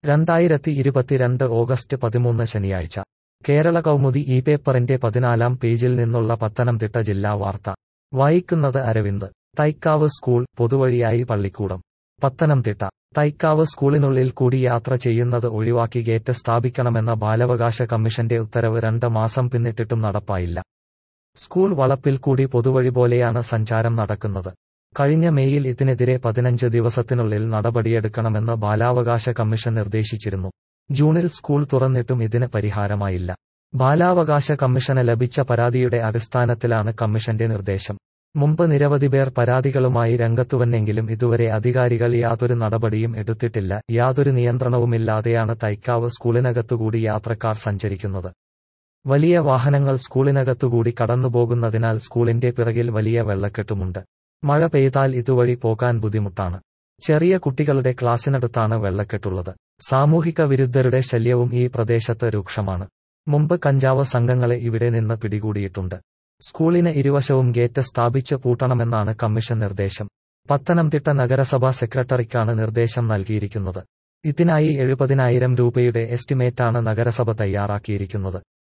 രണ്ടായിരത്തി ഇരുപത്തിരണ്ട് ഓഗസ്റ്റ് പതിമൂന്ന് ശനിയാഴ്ച കേരള കൗമുദി ഈ പേപ്പറിന്റെ പതിനാലാം പേജിൽ നിന്നുള്ള പത്തനംതിട്ട ജില്ലാ വാർത്ത വായിക്കുന്നത് അരവിന്ദ് തൈക്കാവ് സ്കൂൾ പൊതുവഴിയായി പള്ളിക്കൂടം പത്തനംതിട്ട തൈക്കാവ് സ്കൂളിനുള്ളിൽ കൂടി യാത്ര ചെയ്യുന്നത് ഒഴിവാക്കി ഗേറ്റ് സ്ഥാപിക്കണമെന്ന ബാലാവകാശ കമ്മീഷന്റെ ഉത്തരവ് രണ്ട് മാസം പിന്നിട്ടിട്ടും നടപ്പായില്ല സ്കൂൾ വളപ്പിൽ കൂടി പൊതുവഴി പോലെയാണ് സഞ്ചാരം നടക്കുന്നത് കഴിഞ്ഞ മെയ്യിൽ ഇതിനെതിരെ പതിനഞ്ച് ദിവസത്തിനുള്ളിൽ നടപടിയെടുക്കണമെന്ന് ബാലാവകാശ കമ്മീഷൻ നിർദ്ദേശിച്ചിരുന്നു ജൂണിൽ സ്കൂൾ തുറന്നിട്ടും ഇതിന് പരിഹാരമായില്ല ബാലാവകാശ കമ്മീഷന് ലഭിച്ച പരാതിയുടെ അടിസ്ഥാനത്തിലാണ് കമ്മീഷന്റെ നിർദ്ദേശം മുമ്പ് നിരവധി പേർ പരാതികളുമായി രംഗത്തുവന്നെങ്കിലും ഇതുവരെ അധികാരികൾ യാതൊരു നടപടിയും എടുത്തിട്ടില്ല യാതൊരു നിയന്ത്രണവുമില്ലാതെയാണ് തൈക്കാവ് സ്കൂളിനകത്തുകൂടി യാത്രക്കാർ സഞ്ചരിക്കുന്നത് വലിയ വാഹനങ്ങൾ സ്കൂളിനകത്തുകൂടി കടന്നുപോകുന്നതിനാൽ സ്കൂളിന്റെ പിറകിൽ വലിയ വെള്ളക്കെട്ടുമുണ്ട് മഴ പെയ്താൽ ഇതുവഴി പോകാൻ ബുദ്ധിമുട്ടാണ് ചെറിയ കുട്ടികളുടെ ക്ലാസ്സിനടുത്താണ് വെള്ളക്കെട്ടുള്ളത് സാമൂഹിക വിരുദ്ധരുടെ ശല്യവും ഈ പ്രദേശത്ത് രൂക്ഷമാണ് മുമ്പ് കഞ്ചാവ് സംഘങ്ങളെ ഇവിടെ നിന്ന് പിടികൂടിയിട്ടുണ്ട് സ്കൂളിന് ഇരുവശവും ഗേറ്റ് സ്ഥാപിച്ച് പൂട്ടണമെന്നാണ് കമ്മീഷൻ നിർദ്ദേശം പത്തനംതിട്ട നഗരസഭാ സെക്രട്ടറിക്കാണ് നിർദ്ദേശം നൽകിയിരിക്കുന്നത് ഇതിനായി എഴുപതിനായിരം രൂപയുടെ എസ്റ്റിമേറ്റാണ് നഗരസഭ തയ്യാറാക്കിയിരിക്കുന്നത്